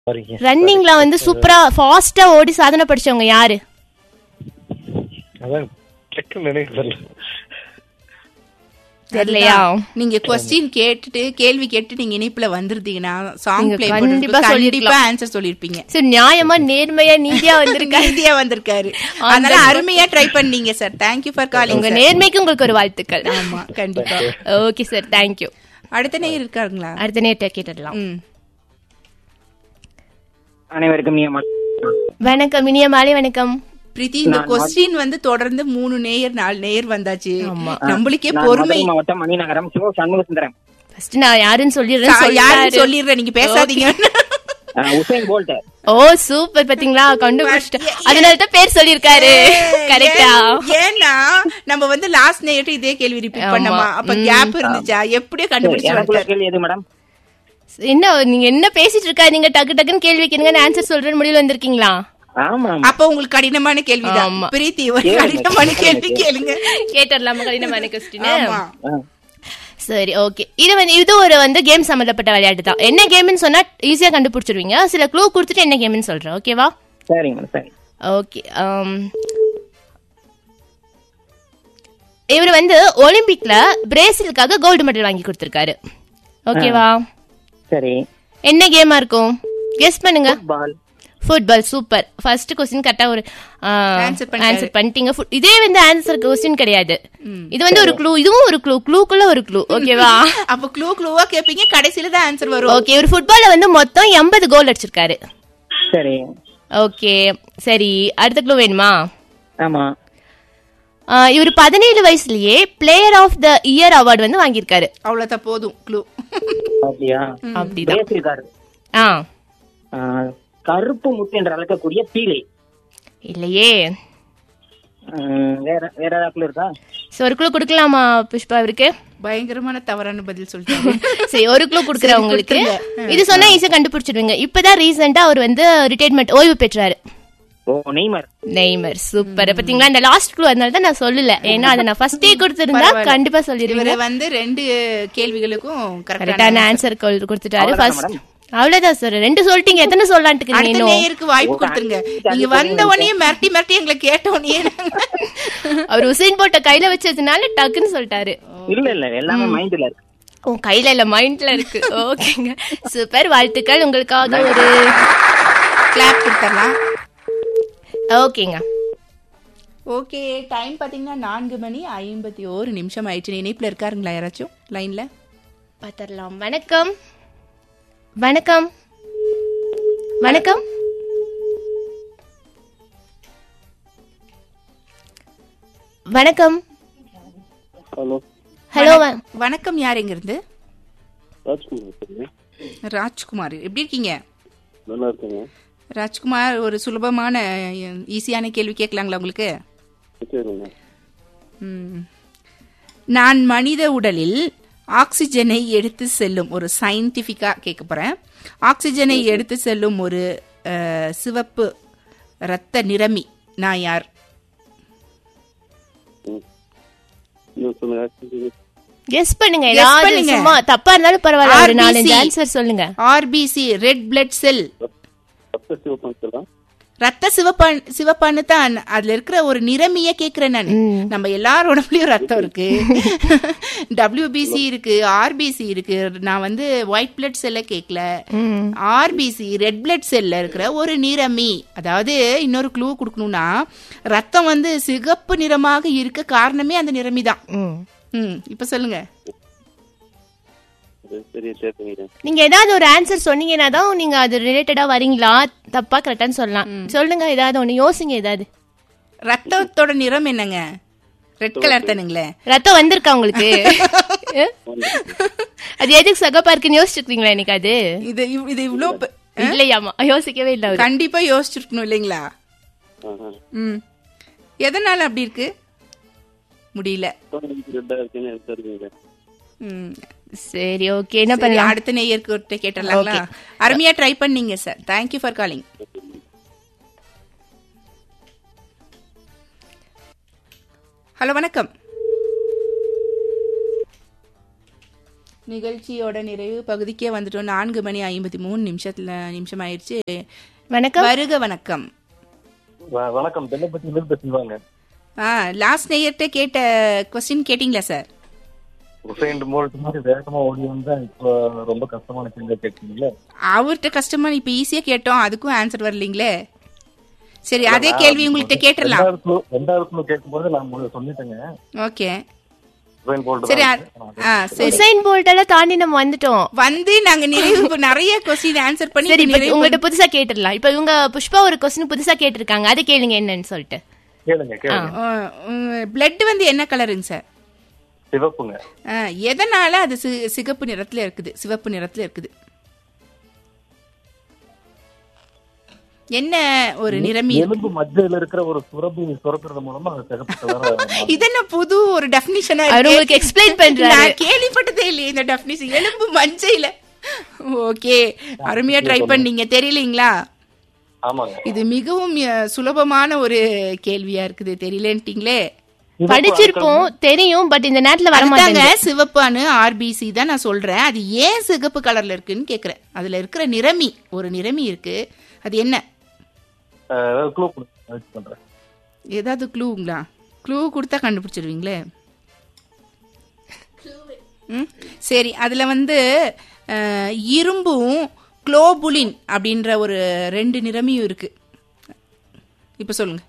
சாரிங்க ரன்னிங்ல வந்து சூப்பரா ஃபாஸ்டா ஓடி சாதனை படிச்சவங்க யாரு அதான் டக்குன்னு நினைவு வரல தெரியலையா நீங்க கொஸ்டின் கேட்டுட்டு கேள்வி கேட்டு நீங்க இணைப்புல வந்திருந்தீங்கன்னா சாங் நீங்க ப்ளே கண்டிப்பா கண்டிப்பா சொல்லிருக்கலாம். ஆன்சர் சொல்லிருப்பீங்க சரி நியாயமா நேர்மையா நீதியா வந்திருக்காரு இந்தியா வந்திருக்காரு அதனால அருமையா ட்ரை பண்ணீங்க சார் தேங்க்யூ ஃபார் காலிங் உங்க நேர்மைக்கு உங்களுக்கு ஒரு வாழ்த்துக்கள் ஆமா கண்டிப்பா ஓகே சார் தேங்க்யூ அடுத்த நேயர் இருக்காருங்களா அடுத்த நேரத்தை கேட்டுடலாம் ம் அனைவருக்கும் நீ வணக்கம் இனிய மாலை வணக்கம் பிரீத்தி இந்த கொஸ்டின் வந்து தொடர்ந்து மூணு நேயர் நாலு நேயர் வந்தாச்சு ஆமா. நம்மளுக்கே நான் பொறுமை மதுரை மாவட்டம் மணிநகரம் சிவ சண்முக சுந்தரம் ஃபர்ஸ்ட் நான் யாருன்னு சொல்லிடுறேன் யாருன்னு சொல்லிட்டாரு. சொல்லிடுறேன் நீங்க பேசாதீங்க அஹ், உசேன் போல்ட் ஓ சூப்பர் பாத்தீங்களா கண்டுபிடிச்சிட்டேன் அதனால தான் பேர் சொல்லிருக்காரு கரெக்டா ஏன்- ஏன்னா நம்ம வந்து லாஸ்ட் நேயர்ட்ட இதே கேள்வி ரிப்பீட் ஆமா. பண்ணமா அப்ப கேப் இருந்துச்சா எப்படியோ கண்டுபிடிச்சு எனக்குள்ள வந்துட்டாரு. கேள்வி எது மேடம் என்ன நீங்க என்ன பேசிட்டு இருக்காதீங்க டக்கு டக்குன்னு கேள்வி கேளுங்க நான் ஆன்சர் சொல்றேன் முடியல வந்திருக்கீங்களா ஆமா ஆமா. அப்ப உங்களுக்கு கடினமான கேள்விதான் ஆமா. பிரீத்தி ஒரு கேளுங்க. கடினமான கேள்வி கேளுங்க கேட்டுடலாமா கடினமான கொஸ்டின் ஆமா அஹ், சரி ஓகே இது வந்து இது ஒரு வந்து கேம் சம்பந்தப்பட்ட விளையாட்டு தான் என்ன கேம்னு சொன்னா ஈஸியா கண்டுபிடிச்சிருவீங்க சில க்ளூ கொடுத்துட்டு என்ன கேம்னு சொல்றேன் ஓகேவா சரிங்க மேடம் சரி ஓகே இவர் வந்து ஒலிம்பிக்ல பிரேசிலுக்காக கோல்டு மெடல் வாங்கி கொடுத்திருக்காரு ஓகேவா சரி என்ன கேமா இருக்கும் கெஸ் பண்ணுங்க ball football super first question கரெக்டா ஒரு Answer பண்ணிட்டாரு. ஆன்சர் பண்ணிட்டீங்க Foot- இதே வந்து ஆன்சர் கொஸ்டின் கிடையாது இது வந்து ஒரு க்ளூ இதுவும் ஒரு க்ளூ க்ளூக்குள்ள ஒரு க்ளூ ஓகேவா அப்ப க்ளூ க்ளூவா கேப்பீங்க கடைசில தான் ஆன்சர் வரும் ஓகே ஒரு ஃபுட்பால்ல வந்து மொத்தம் எண்பது கோல் அடிச்சிருக்காரு சரி ஓகே சரி அடுத்த க்ளூ வேணுமா ஆமா ஆஹ் இவர் பதினேழு வயசுலயே player of the year award வந்து வாங்கியிருக்காரு அவ்வளவுதான் போதும் க்ளூ அப்படியா அப்படிதான் பேசியிருக்காரு ஆ அஹ், கருப்பு முத்து என்று அழைக்கக்கூடிய பீலை இல்லையே அஹ், வேற வேற ஏதாவது இருக்கா சரி ஒரு க்ளூ கொடுக்கலாமா புஷ்பா இவருக்கு பயங்கரமான தவறான பதில் சொல்லிட்டாங்க சரி ஒரு க்ளூ கொடுக்குறேன் சரி, உங்களுக்கு கொடுத்துருங்க. இது சொன்னா ஈஸியா கண்டுபிடிச்சிடுவீங்க இப்பதான் ரீசெண்டா அவர் வந்து ரிட்டையர்மெண்ட் ஓய்வு பெற்றாரு ஓ நெய்மர் நெய்மர் சூப்பர் பாத்தீங்களா இந்த லாஸ்ட் க்ளூ அதனால தான் நான் சொல்லல ஏன்னா அதை நான் ஃபர்ஸ்டே கொடுத்திருந்தா பரவாயில்ல. கண்டிப்பா சொல்லிடுவீங்க இவரு வந்து ரெண்டு கேள்விகளுக்கும் கரெக்டான கரெக்டான ஆன்சர் கொடுத்துட்டாரு அவ்வளவுதானா ஃபர்ஸ்ட் அவ்வளவுதான் சார் ரெண்டு சொல்லிட்டீங்க எத்தனை சொல்லலான்ட்டு இருக்கீங்க அடுத்த இன்னும் நேயருக்கு வாய்ப்பு கொடுத்துருங்க நீங்க வந்த உடனே மிரட்டி மிரட்டி எங்களை கேட்ட உடனே நாங்க- அவர் உசைன் போட்ட கையில வச்சதுனால டக்குன்னு சொல்லிட்டாரு இல்ல இல்ல எல்லாமே மைண்ட்ல இருக்கு உன் கையில இல்ல மைண்ட்ல இருக்கு ஓகேங்க சூப்பர் வாழ்த்துக்கள் உங்களுக்காக ஒரு கிளாப் கொடுத்துடலாம் ஓகேங்க ஓகே டைம் பாத்தீங்கன்னா நான்கு மணி ஐம்பத்தி ஓரு நிமிஷம் ஆயிடுச்சு இணைப்புல இருக்காருங்களா யாராச்சும் லைன்ல பாத்திரலாம் வணக்கம் வணக்கம் வணக்கம் வணக்கம் ஹலோ ஹலோ வணக்கம் யார் எங்க இருந்து ராஜ்குமார் சொல்லுங்க ராஜ்குமார் எப்படி இருக்கீங்க நல்லா இருக்கேங்க ராஜ்குமார் ஒரு சுலபமான ஈஸியான கேள்வி கேட்கலாங்களா உங்களுக்கு சரிங்க ம். நான் மனித உடலில் ஆக்சிஜனை எடுத்து செல்லும் ஒரு சயின்டிஃபிக்கா கேட்க போறேன் ஆக்சிஜனை எடுத்து செல்லும் ஒரு அஹ், சிவப்பு இரத்த நிறமி நான் யார் இன்னும் சொல்லுங்க கெஸ் பண்ணுங்க Guess ஏதாவது பண்ணுங்க. சும்மா தப்பா இருந்தாலும் பரவாயில்ல ஒரு RBC. நாலஞ்சு ஆன்சர் சொல்லுங்க ஆர்பிசி ரெட் பிளட் செல் ரத்த சிவப்பம் சொல்லலாம் ரத்த சிவப்பான் சிவப்பான்னு தான் அதுல இருக்கிற ஒரு நிறமிய கேக்குறேன் நான் நம்ம எல்லார் உடம்புலயும் ரத்தம் இருக்கு டபிள்யூபிசி இருக்கு ஆர்பிசி இருக்கு நான் வந்து ஒயிட் பிளட் செல்ல கேக்கல ஆர்பிசி ரெட் பிளட் செல்ல இருக்கிற ஒரு நிறமி அதாவது இன்னொரு க்ளூ கொடுக்கணும்னா ரத்தம் வந்து சிகப்பு நிறமாக இருக்க காரணமே அந்த நிறமி தான் ம். ம் இப்ப சொல்லுங்க அது சரியா சேர்த்துங்க நீங்க ஏதாவது ஒரு ஆன்சர் சொன்னீங்கன்னா தான் நீங்க அது ரிலேட்டடா வரீங்களா தப்பா கரெக்டான்னு சொல்லலாம் சொல்லுங்க ஏதாவது ஒண்ணு யோசிங்க ஏதாவது ரத்தத்தோட நிறம் என்னங்க ரெட் கலர் தானுங்களே ரத்தம் வந்திருக்கா உங்களுக்கு அது எதுக்கு சகப்பா இருக்குன்னு யோசிச்சிருக்கீங்களா எனக்கு அது இது இவ்- இது இவ்வளோ பெ- இல்லையாமா யோசிக்கவே இல்ல அவரு கண்டிப்பா யோசிச்சிருக்கணும் இல்லைங்களா ஆஹா ம் எதனால அப்படி இருக்கு முடியல ரெட்டா இருக்குன்னு எடுத்துருக்கீங்க ம் சரி ஓகே என்ன சரி, பண்ணலாம் அடுத்த நேயருக்கு கேட்டலாங்களா அருமையா ட்ரை பண்ணீங்க sir thank you for calling hello வணக்கம் நிகழ்ச்சியோட நிறைவு பகுதிக்கே வந்துட்டோம் நான்கு மணி ஐம்பத்தி மூணு நிமிஷத்துல நிமிஷம் ஆயிடுச்சு வணக்கம் வருக வணக்கம் வ- வணக்கம் தென்னப்பட்டி இருந்து பேசுவாங்க ஆ லாஸ்ட் நேயர்கிட்ட கேட்ட கொஸ்டின் கேட்டிங்களா சார் உசைன் போல்ட் மாதிரி வேகமா ஓடி வந்தா இப்போ ரொம்ப கஷ்டமான கேள்வி கேட்குறீங்களே அவர்கிட்ட கஷ்டமா இப்ப ஈஸியா கேட்டோம் அதுக்கும் ஆன்சர் வரலீங்களே சரி அதே கேள்வி உங்கள்கிட்ட கேட்டுடலாம் ரெண்டாவது clue- ரெண்டாவது clue கேட்கும்போது நான் உங்களுக்கு சொல்லிட்டேங்க ஓகே உசைன் போல்ட் சரி தான். அ- ஆ சரி உசைன் போல்ட் எல்லாம் தாண்டி நம்ம வந்துட்டோம் வந்து நாங்க நிறைவு ப- நிறைய கொஸ்டின் ஆன்சர் பண்ணி சரி இப்ப இப்ப நிறைவு உங்கள்ட்ட புதுசா கேட்டுடலாம் இப்ப இவங்க புஷ்பா ஒரு கொஸ்டின் புதுசா கேட்டிருக்காங்க அது கேளுங்க என்னன்னு சொல்லிட்டு கேளுங்க கேளுங்க பிளட் வந்து என்ன கலருங்க சார் சிவப்புங்க ஆ, எதனால அது சி- சிகப்பு நிறத்துல இருக்குது சிவப்பு நிறத்துல இருக்குது என்ன ஒரு நிறமி இருக்கு? எலும்பு மத்தியில இருக்கிற ஒரு சுரபி சுரக்கிறது மூலமா அது சிகப்பு கலர் இது என்ன புது ஒரு டெபினிஷனா அவர் உங்களுக்கு explain பண்றாரு. நான் கேள்விப்பட்டதே இல்லையே இந்த டெபினிஷன் எலும்பு மஞ்சையில ஓகே அருமையா ட்ரை பண்ணீங்க தெரியலீங்களா ஆமாங்க இது மிகவும் அஹ், சுலபமான ஒரு கேள்வியா இருக்குது தெரியலன்ட்டீங்களே படிச்சிருப்போம் தெரியும் பட் இந்த நேரத்துல வர அதுதாங்க மாட்டாங்க சிவப்பானு ஆர்பிசி தான் நான் சொல்றேன் அது ஏன் சிகப்பு கலர்ல இருக்குன்னு கேக்குறேன் அதுல இருக்கிற நிறமி ஒரு நிறமி இருக்கு அது என்ன அஹ், ஏதாவது க்ளூ முயற்சி பண்றேன் ஏதாவது க்ளூங்களா க்ளூ கொடுத்தா கண்டுபிடிச்சிருவீங்களே ம், சரி அதுல வந்து அஹ், இரும்பும் குளோபுலின் அப்படின்ற ஒரு ரெண்டு நிறமியும் இருக்கு இப்ப சொல்லுங்க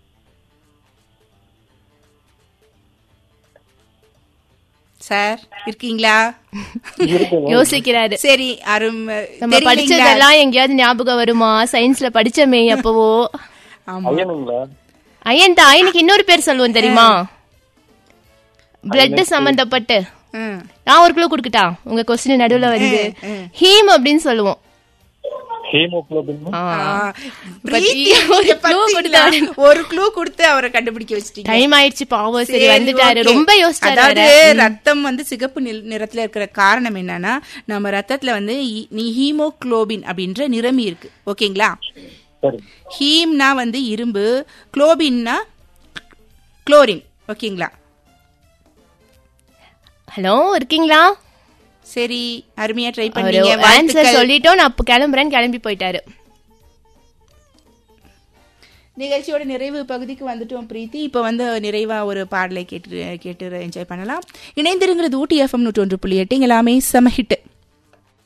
சார் இருக்கீங்களா யோசிக்கிறாரு சரி அரும் நம்ம தெரியலீங்களா? படிச்சதெல்லாம் எங்கேயாவது ஞாபகம் வருமா சயின்ஸ்ல படிச்சமே அப்பவோ ஆமா ஐயனுங்களா அயன் தான் அயனுக்கு இன்னொரு பேர் சொல்லுவோம் தெரியுமா பிளட் சம்பந்தப்பட்டு ம். நான் ஒரு குழு கொடுக்கட்டா உங்க கொஸ்டின் நடுவுல வந்து ஹீம் அப்படின்னு சொல்லுவோம் ஹீமோகுளோபின் ஆ. ஆ, பட் பிரீத்தி, ஒரு நீங்க clue பாத்தீங்களா? கொடுத்தாரு. ஒரு க்ளூ கொடுத்து அவரை கண்டுபிடிக்க வச்சிட்டீங்க டைம் ஆயிடுச்சு பாவம் சரி சரி, வந்துட்டாரு okay. ரொம்ப யோசிச்சாரு அதாவது வேற. ரத்தம் வந்து சிகப்பு நிற- நிறத்துல இருக்கிற காரணம் என்னன்னா நம்ம ரத்தத்துல வந்து இ- நீ ஹீமோகுளோபின் அப்படின்ற நிறமி இருக்கு ஓகேங்களா சரி ஹீம்னா வந்து இரும்பு குளோபின்னா குளோரின் ஓகேங்களா ஹலோ இருக்கீங்களா சரி அருமையா ட்ரை அவரு பண்ணீங்க ஆன்சர் வாழ்த்துக்கள். சொல்லிட்டோம் நான் அப்ப கிளம்புறேன்னு கிளம்பி போயிட்டாரு நிகழ்ச்சியோட நிறைவு பகுதிக்கு வந்துட்டோம் பிரீத்தி இப்போ வந்து நிறைவா ஒரு பாடலை கேட்டு கேட்டு என்ஜாய் பண்ணலாம் இணைந்திருங்கிறது ஊட்டி எஃப்எம் நூற்றி ஒன்று புள்ளி எட்டு இங்க எல்லாமே செம ஹிட்